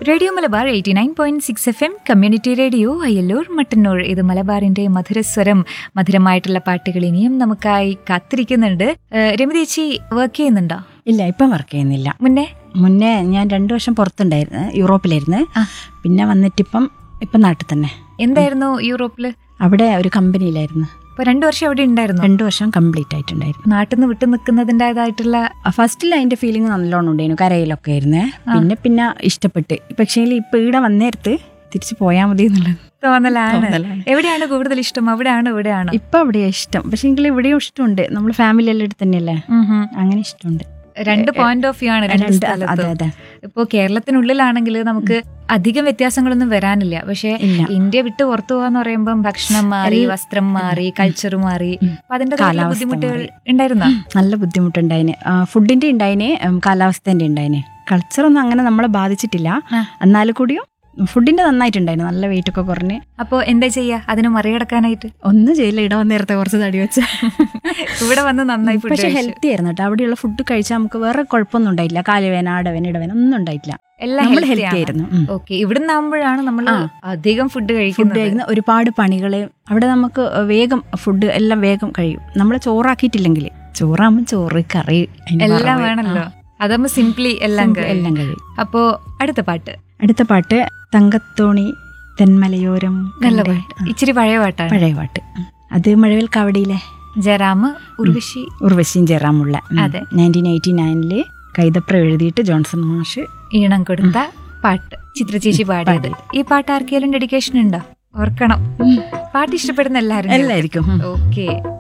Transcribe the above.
Radio Malabar eighty nine point six F M community radio Ayyalloor Mattannur ഇത് മലബാറിന്റെ മധുരസ്വരം മധുരമായിട്ടുള്ള പാട്ടുകൾ ഇനിയും നമുക്കായി കാത്തിരിക്കുന്നുണ്ട് ഏഹ് രമതി ചേച്ചി വർക്ക് ചെയ്യുന്നുണ്ടോ ഇല്ല ഇപ്പം വർക്ക് ചെയ്യുന്നില്ല മുന്നേ മുന്നേ ഞാൻ രണ്ടു വർഷം പുറത്തുണ്ടായിരുന്നു യൂറോപ്പിലായിരുന്നു ആ. പിന്നെ വന്നിട്ടിപ്പം ഇപ്പം നാട്ടിൽ തന്നെ എന്തായിരുന്നു യൂറോപ്പില് അവിടെ ഒരു കമ്പനിയിലായിരുന്നു ഇപ്പൊ രണ്ടു വർഷം അവിടെ ഉണ്ടായിരുന്നു രണ്ടു വർഷം കംപ്ലീറ്റ് ആയിട്ടുണ്ടായിരുന്നു നാട്ടിൽ നിന്ന് വിട്ടു നിൽക്കുന്നതിൻ്റെതായിട്ടുള്ള ഫസ്റ്റിൽ അതിന്റെ ഫീലിംഗ് നല്ലോണം ഉണ്ടായിരുന്നു കരയിലൊക്കെ ആയിരുന്നേ പിന്നെ പിന്നെ ഇഷ്ടപ്പെട്ട് പക്ഷേ ഇപ്പൊ ഇവിടെ വന്നേരത്ത് തിരിച്ചു പോയാൽ മതി എന്നുള്ളത് തോന്നലാണ് തോന്നലാണ്. എവിടെയാണ് കൂടുതൽ ഇഷ്ടം അവിടെയാണ് ഇവിടെയാണ് ഇപ്പൊ അവിടെയാ ഇഷ്ടം പക്ഷെ എങ്കിൽ ഇവിടെയും ഇഷ്ടമുണ്ട് നമ്മൾ ഫാമിലി എല്ലാം എടുത്ത് തന്നെയല്ലേ അങ്ങനെ ഇഷ്ടമുണ്ട് രണ്ട് പോയിന്റ് ഓഫ് വ്യൂ ആണ് രണ്ട് രണ്ട് അതെ സ്ഥലത്തും അതെ ഇപ്പോ കേരളത്തിനുള്ളിലാണെങ്കിൽ നമുക്ക് അധികം വ്യത്യാസങ്ങളൊന്നും വരാനില്ല പക്ഷെ ഇല്ല ഇന്ത്യ വിട്ട് പുറത്തു പോകാന്ന് പറയുമ്പോൾ ഭക്ഷണം മാറി വസ്ത്രം മാറി കൾച്ചർ മാറി അപ്പൊ അതിന്റെ കാലാവസ്ഥ ബുദ്ധിമുട്ടുകൾ മാറി. ഉണ്ടായിരുന്നോ നല്ല ബുദ്ധിമുട്ടുണ്ടായിന് ഫുഡിന്റെ ഉണ്ടായിന് ഉം, കാലാവസ്ഥേന്റെ ഉണ്ടായിന് കൾച്ചറൊന്നും അങ്ങനെ നമ്മളെ ബാധിച്ചിട്ടില്ല ആ. എന്നാലും കൂടിയും ഫുഡിന്റെ നന്നായിട്ടുണ്ടായിരുന്നു നല്ല വെയിറ്റ് ഒക്കെ കുറഞ്ഞ് അപ്പോ എന്താ ചെയ്യാ അതിന് മറികടക്കാനായിട്ട് ഒന്നും ചെയ്യില്ല ഇട വന്നേരത്തെ കുറച്ച് തടി വെച്ച ഇവിടെ വന്ന് നന്നായി ഫുഡ് പക്ഷെ ഹെൽത്തി ആയിരുന്നു കേട്ടോ അവിടെയുള്ള ഫുഡ് കഴിച്ചാൽ നമുക്ക് വേറെ കുഴപ്പമൊന്നും ഉണ്ടായില്ല കാലുവേന ആടവേന ഇടവേന ഒന്നും ഉണ്ടായിട്ടില്ല എല്ലാം നമ്മൾ ഹെൽത്തി ഹെൽത്തി ആയിരുന്നു ഉം. ഓക്കെ ഇവിടുന്ന് ആകുമ്പോഴാണ് നമ്മൾ ആ. അധികം ഫുഡ് ഫുഡ് കഴിക്കുന്നത് കഴിക്കുന്ന ഒരുപാട് പണികള് അവിടെ നമുക്ക് വേഗം ഫുഡ് എല്ലാം വേഗം കഴിയും നമ്മൾ ചോറാക്കിയിട്ടില്ലെങ്കിൽ ചോറാകുമ്പോൾ ചോറ് കറി അതിന്റെ എല്ലാം വറവ്, വേണല്ലോ ആ, അതാകുമ്പോ സിംപ്ലി എല്ലാം simple കഴിയും. എല്ലാം കഴിയും അപ്പോ അടുത്ത പാട്ട് അടുത്ത പാട്ട് തങ്കത്തോണി തെന്മലയോരം നല്ല കണ്ടേ. പാട്ട് ഇച്ചിരി പഴയ പാട്ടാണ് പഴയ പാട്ട് ഉം. അത് മഴവിൽ കാവടിയിലെ ജയറാമ് ഉർവശി ഉർവശിയും ജയറാമുള്ള അതെ. നയൻറ്റീൻ എയ്റ്റി നയനില് കൈതപ്ര എഴുതിയിട്ട് ജോൺസൺ മാഷ് ഈണം കൊടുത്ത പാട്ട് ചിത്രചേച്ചി പാടിയത് ഈ പാട്ട് ആർക്കെങ്കിലും ഡെഡിക്കേഷൻ ഉണ്ടോ ഓർക്കണം പാട്ട് ഇഷ്ടപ്പെടുന്ന എല്ലാവരും എല്ലായിരിക്കും ഉം. ഓക്കെ